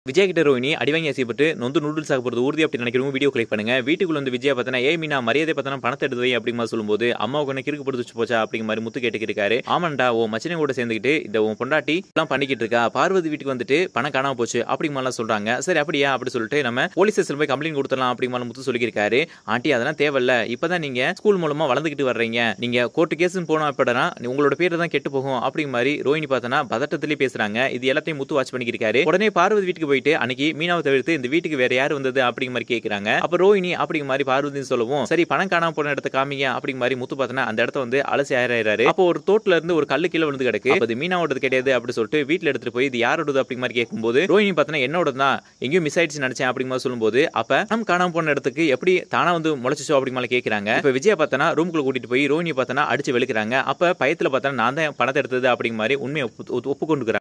விஜய் கிட்ட ரோஹினி அடிவாங்கி ஆசைப்பட்டு நொந்து நூடுல்ஸ் ஆக போகிறது உறுதி அப்படி நினைக்கிறவங்க வீடியோ கிளிக் பண்ணுங்க வீட்டுக்குள்ள வந்து விஜயா பார்த்தனா ஏ மீனா மரியாதை பார்த்தனா பணத்தை எடுத்து வை அப்படிங்கிற சொல்லும்போது அம்மாவுக்கு ஒன்று கிறுக்கு பிடிச்சி போச்சா அப்படிங்கிற மாதிரி முத்து கேட்டுக்கிட்டு இருக்காரு ஆமாண்டா ஓ மச்சனை கூட சேர்ந்துக்கிட்டு இந்த உன் பொண்டாட்டி எல்லாம் பண்ணிக்கிட்டு இருக்கா பார்வதி வீட்டுக்கு வந்துட்டு பணம் காணாம போச்சு அப்படிங்கிற மாதிரிலாம் சொல்றாங்க சரி அப்படியா அப்படி சொல்லிட்டு நம்ம போலீஸ் ஸ்டேஷன் போய் கம்ப்ளைண்ட் கொடுத்துடலாம் அப்படிங்கிற மாதிரி முத்து சொல்லியிருக்காரு ஆண்டி அதெல்லாம் தேவையில்ல இப்பதான் நீங்க ஸ்கூல் மூலமா வளர்ந்துக்கிட்டு வர்றீங்க நீங்க கோர்ட்டு கேஸ்னு போனோம் அப்படின்னா உங்களோட பேர் தான் கெட்டு போகும் அப்படிங்கிற மாதிரி ரோஹினி பார்த்தனா பதட்டத்திலே பேசுறாங்க இது எல்லாத்தையும் முத்து வாட்ச் பண்ணிக்கிருக்காரு உடனே பார்வதி வீட்டுக்கு போயிட்டு அன்னைக்கு மீனாவை தவிர்த்து இந்த வீட்டுக்கு வேற யார் வந்தது அப்படிங்கிற மாதிரி கேக்குறாங்க அப்ப ரோஹினி அப்படிங்கிற மாதிரி பார்வதி சொல்லவும் சரி பணம் காணாம போன இடத்த காமிங்க அப்படிங்கிற மாதிரி முத்து பார்த்தனா அந்த இடத்த வந்து அலசி ஆயிராரு அப்போ ஒரு தோட்டல இருந்து ஒரு கல்லு கீழே விழுந்து கிடக்கு அப்ப இது மீனாவோடது கிடையாது அப்படி சொல்லிட்டு வீட்டுல எடுத்துட்டு போய் இது யாரோடது அப்படிங்கிற மாதிரி கேட்கும்போது ரோஹினி பார்த்தனா என்னோட தான் எங்கேயும் மிஸ் ஆயிடுச்சு நினைச்சேன் அப்படிங்கிற மாதிரி சொல்லும்போது அப்ப நம்ம காணாம போன இடத்துக்கு எப்படி தானா வந்து முளைச்சிச்சோ அப்படிங்கிற மாதிரி கேக்குறாங்க இப்ப விஜயா பார்த்தனா ரூம்குள்ள கூட்டிட்டு போய் ரோஹினி பார்த்தனா அடிச்சு வெளுக்கிறாங்க அப்ப பயத்துல பார்த்தா நான் தான் பணத்தை எடுத்தது அப்படிங்கிற மாதிரி உண்மையை ஒப்பு- ஒப்புக்கொண்டுக்கிறாங்க